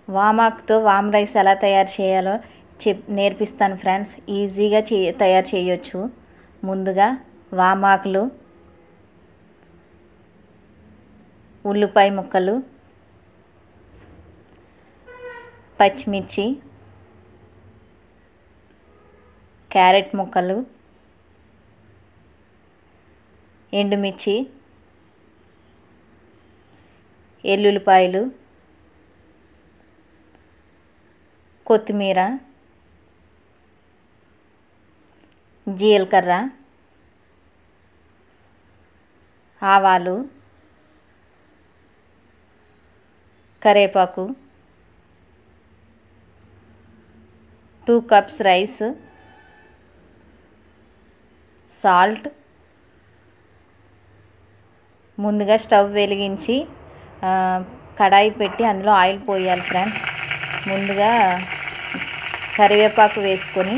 వామాకుతో వామ్ rice ఎలా తయారు చేయాలో చెప్ నేర్పిస్తాను ఫ్రెండ్స్ ఈజీగా చే తయారు చేయొచ్చు ముందుగా వామాకులు ఉల్లిపాయ ముక్కలు పచ్చిమిర్చి క్యారెట్ ముక్కలు ఎండుమిర్చి ఎల్లుల్లిపాయలు కొత్తిమీర జీలకర్ర ఆవాలు కరేపాకు టూ కప్స్ రైస్ సాల్ట్ ముందుగా స్టవ్ వెలిగించి ఆ, కడాయి పెట్టి అందులో ఆయిల్ పోయాలి ఫ్రెండ్స్ ముందుగా కరివేపాకు వేసుకొని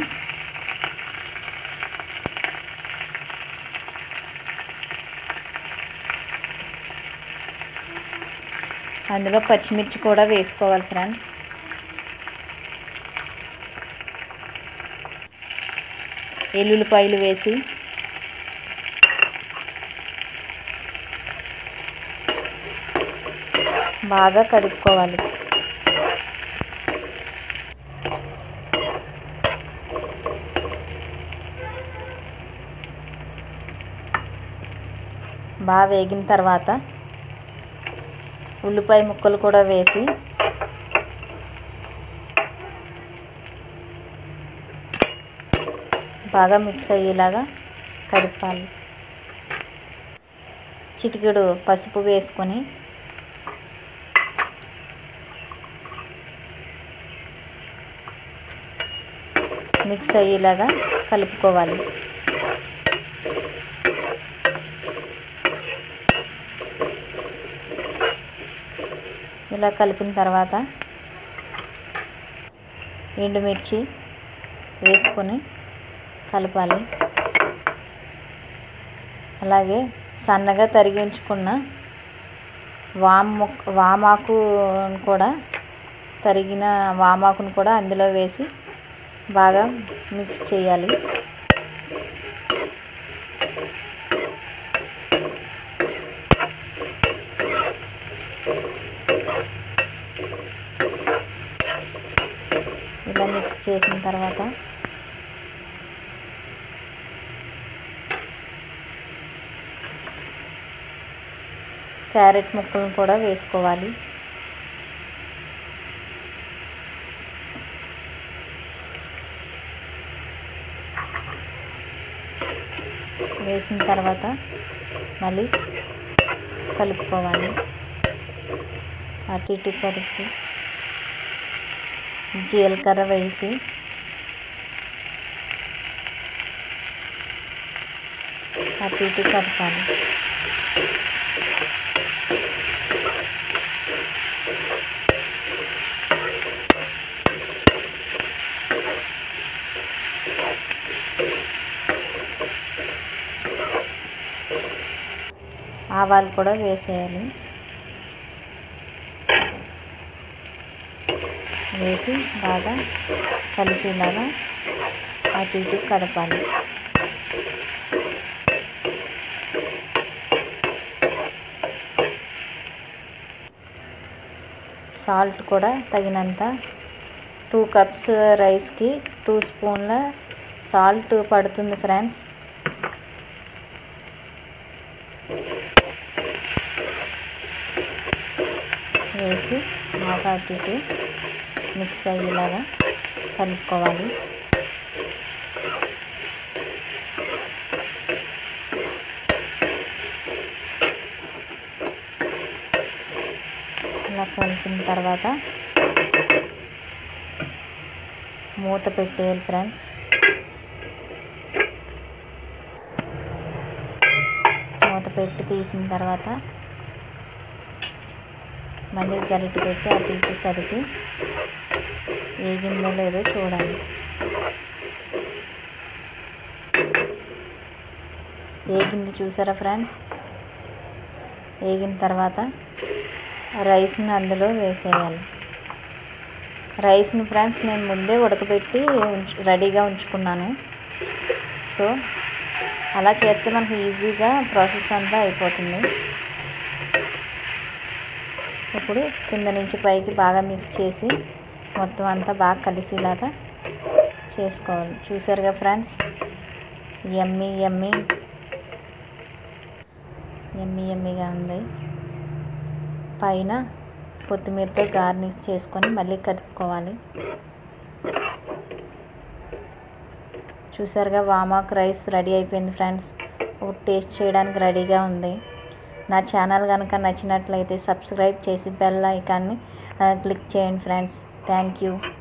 అందులో పచ్చిమిర్చి కూడా వేసుకోవాలి ఫ్రెండ్స్ ఎల్లుల్లిపాయలు వేసి బాగా కలుపుకోవాలి బాగా వేగిన తర్వాత ఉల్లిపాయ ముక్కలు కూడా వేసి బాగా మిక్స్ అయ్యేలాగా కలపాలి చిటికెడు పసుపు వేసుకొని మిక్స్ అయ్యేలాగా కలుపుకోవాలి ఇలా కలిపిన తర్వాత ఎండుమిర్చి వేసుకొని కలపాలి అలాగే సన్నగా తరిగి ఉంచుకున్న వామ్ ముక్ వామాకు కూడా తరిగిన వామాకును కూడా అందులో వేసి బాగా మిక్స్ చేయాలి ఇలా మిక్స్ చేసిన తర్వాత క్యారెట్ ముక్కలను కూడా వేసుకోవాలి వేసిన తర్వాత మళ్ళీ కలుపుకోవాలి అటు ఇటు కలిపి జీలకర్ర వేసి అటు ఇటు కలపాలి ఆవాలు కూడా వేసేయాలి వేసి బాగా కలిపేలాగా అటు ఇటు కలపాలి సాల్ట్ కూడా తగినంత టూ కప్స్ రైస్కి టూ స్పూన్ల సాల్ట్ పడుతుంది ఫ్రెండ్స్ వేసి బాగా అటు ఇటు మిక్స్ అయ్యేలాగా కలుపుకోవాలి ఇలా కలిపిన తర్వాత మూత పెట్టేయాలి ఫ్రెండ్స్ మూత పెట్టి తీసిన తర్వాత మళ్ళీ గరిటె పెట్టి అటు ఇటు కలిపి వేగిందో లేదో చూడాలి వేగింది చూసారా ఫ్రెండ్స్ వేగిన తర్వాత రైస్ని అందులో వేసేయాలి రైస్ని ఫ్రెండ్స్ నేను ముందే ఉడకబెట్టి ఉంచు రెడీగా ఉంచుకున్నాను సో అలా చేస్తే మనకు ఈజీగా ప్రాసెస్ అంతా అయిపోతుంది ఇప్పుడు కింద నుంచి పైకి బాగా మిక్స్ చేసి మొత్తం అంతా బాగా కలిసేలాగా చేసుకోవాలి చూసారుగా ఫ్రెండ్స్ ఎమ్మి ఎమ్మి ఎమ్మి ఎమ్మిగా ఉంది పైన కొత్తిమీరతో గార్నిష్ చేసుకొని మళ్ళీ కలుపుకోవాలి చూసారుగా వామాక్ రైస్ రెడీ అయిపోయింది ఫ్రెండ్స్ టేస్ట్ చేయడానికి రెడీగా ఉంది నా ఛానల్ కనుక నచ్చినట్లయితే సబ్స్క్రైబ్ చేసి బెల్ ఐకాన్ని క్లిక్ చేయండి ఫ్రెండ్స్ థ్యాంక్ యూ